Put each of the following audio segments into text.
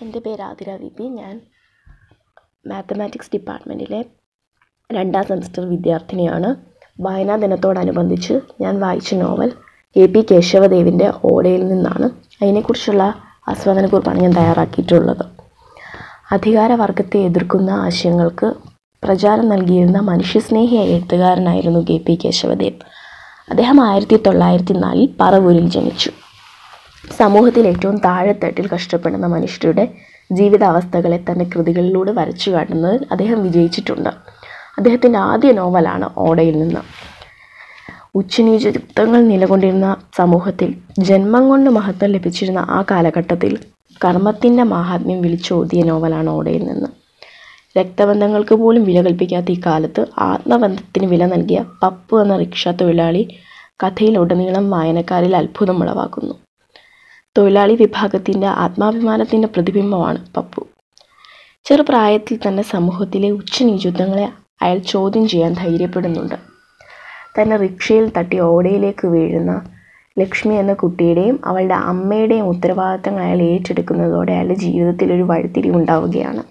എൻ്റെ പേര് ആതിര വിപി ഞാൻ മാത്തമാറ്റിക്സ് ഡിപ്പാർട്ട്മെൻറ്റിലെ രണ്ടാം സെമസ്റ്റർ വിദ്യാർത്ഥിനിയാണ് വായനാ ദിനത്തോടനുബന്ധിച്ച് ഞാൻ വായിച്ച നോവൽ എ പി കേശവദേവിൻ്റെ ഓടയിൽ നിന്നാണ് അതിനെക്കുറിച്ചുള്ള ആസ്വാദനക്കുറിപ്പാണ് ഞാൻ തയ്യാറാക്കിയിട്ടുള്ളത് അധികാരവർഗത്തെ എതിർക്കുന്ന ആശയങ്ങൾക്ക് പ്രചാരം നൽകിയിരുന്ന മനുഷ്യസ്നേഹിയായ എഴുത്തുകാരനായിരുന്നു കെ പി കേശവദേവ് അദ്ദേഹം ആയിരത്തി തൊള്ളായിരത്തി നാലിൽ പറവൂരിൽ ജനിച്ചു സമൂഹത്തിൽ ഏറ്റവും താഴെത്തട്ടിൽ കഷ്ടപ്പെടുന്ന മനുഷ്യരുടെ ജീവിതാവസ്ഥകളെ തൻ്റെ കൃതികളിലൂടെ വരച്ചു കാട്ടുന്നതിൽ അദ്ദേഹം വിജയിച്ചിട്ടുണ്ട് അദ്ദേഹത്തിൻ്റെ ആദ്യ നോവലാണ് ഓടയിൽ നിന്ന് ഉച്ചനീചത്വങ്ങൾ നിലകൊണ്ടിരുന്ന സമൂഹത്തിൽ ജന്മം കൊണ്ട് മഹത്വം ലഭിച്ചിരുന്ന ആ കാലഘട്ടത്തിൽ കർമ്മത്തിൻ്റെ മാഹാത്മ്യം വിളിച്ചോതിയ നോവലാണ് ഓടയിൽ നിന്ന് രക്തബന്ധങ്ങൾക്ക് പോലും വില കൽപ്പിക്കാത്ത ഈ കാലത്ത് ആത്മബന്ധത്തിന് വില നൽകിയ പപ്പു എന്ന റിക്ഷ തൊഴിലാളി കഥയിലുടനീളം വായനക്കാരിൽ അത്ഭുതം ഉളവാക്കുന്നു തൊഴിലാളി വിഭാഗത്തിൻ്റെ ആത്മാഭിമാനത്തിൻ്റെ പ്രതിബിംബമാണ് പപ്പു ചെറുപ്രായത്തിൽ തന്നെ സമൂഹത്തിലെ ഉച്ചനീചത്വങ്ങളെ അയാൾ ചോദ്യം ചെയ്യാൻ ധൈര്യപ്പെടുന്നുണ്ട് തന്നെ റിക്ഷയിൽ തട്ടി ഓടയിലേക്ക് വീഴുന്ന ലക്ഷ്മി എന്ന കുട്ടിയുടെയും അവളുടെ അമ്മയുടെയും ഉത്തരവാദിത്തങ്ങൾ അയാൾ ഏറ്റെടുക്കുന്നതോടെ അയാളുടെ ജീവിതത്തിൽ ഒരു വഴിത്തിരിവുണ്ടാവുകയാണ്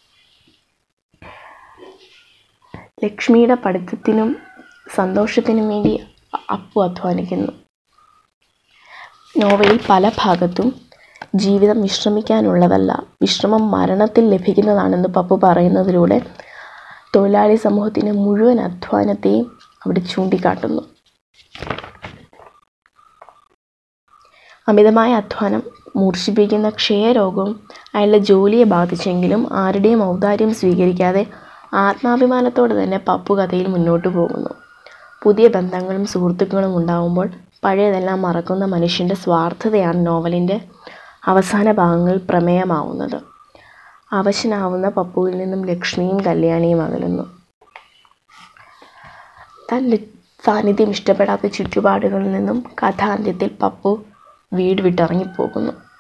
ലക്ഷ്മിയുടെ പഠിത്തത്തിനും സന്തോഷത്തിനും വേണ്ടി അപ്പു അധ്വാനിക്കുന്നു നോവലിൽ പല ഭാഗത്തും ജീവിതം വിശ്രമിക്കാനുള്ളതല്ല വിശ്രമം മരണത്തിൽ ലഭിക്കുന്നതാണെന്ന് പപ്പു പറയുന്നതിലൂടെ തൊഴിലാളി സമൂഹത്തിൻ്റെ മുഴുവൻ അധ്വാനത്തെയും അവിടെ ചൂണ്ടിക്കാട്ടുന്നു അമിതമായ അധ്വാനം മൂർച്ഛിപ്പിക്കുന്ന ക്ഷയരോഗവും അയാളുടെ ജോലിയെ ബാധിച്ചെങ്കിലും ആരുടെയും ഔദാര്യം സ്വീകരിക്കാതെ ആത്മാഭിമാനത്തോടെ തന്നെ പപ്പു കഥയിൽ മുന്നോട്ട് പോകുന്നു പുതിയ ബന്ധങ്ങളും സുഹൃത്തുക്കളും ഉണ്ടാകുമ്പോൾ പഴയതെല്ലാം മറക്കുന്ന മനുഷ്യൻ്റെ സ്വാർത്ഥതയാണ് നോവലിൻ്റെ അവസാന ഭാഗങ്ങൾ പ്രമേയമാവുന്നത് അവശനാവുന്ന പപ്പുവിൽ നിന്നും ലക്ഷ്മിയും കല്യാണിയും അകലുന്നു താൻ സാന്നിധ്യം ഇഷ്ടപ്പെടാത്ത ചുറ്റുപാടുകളിൽ നിന്നും കഥാന്ത്യത്തിൽ പപ്പു വീട് വിട്ടിറങ്ങിപ്പോകുന്നു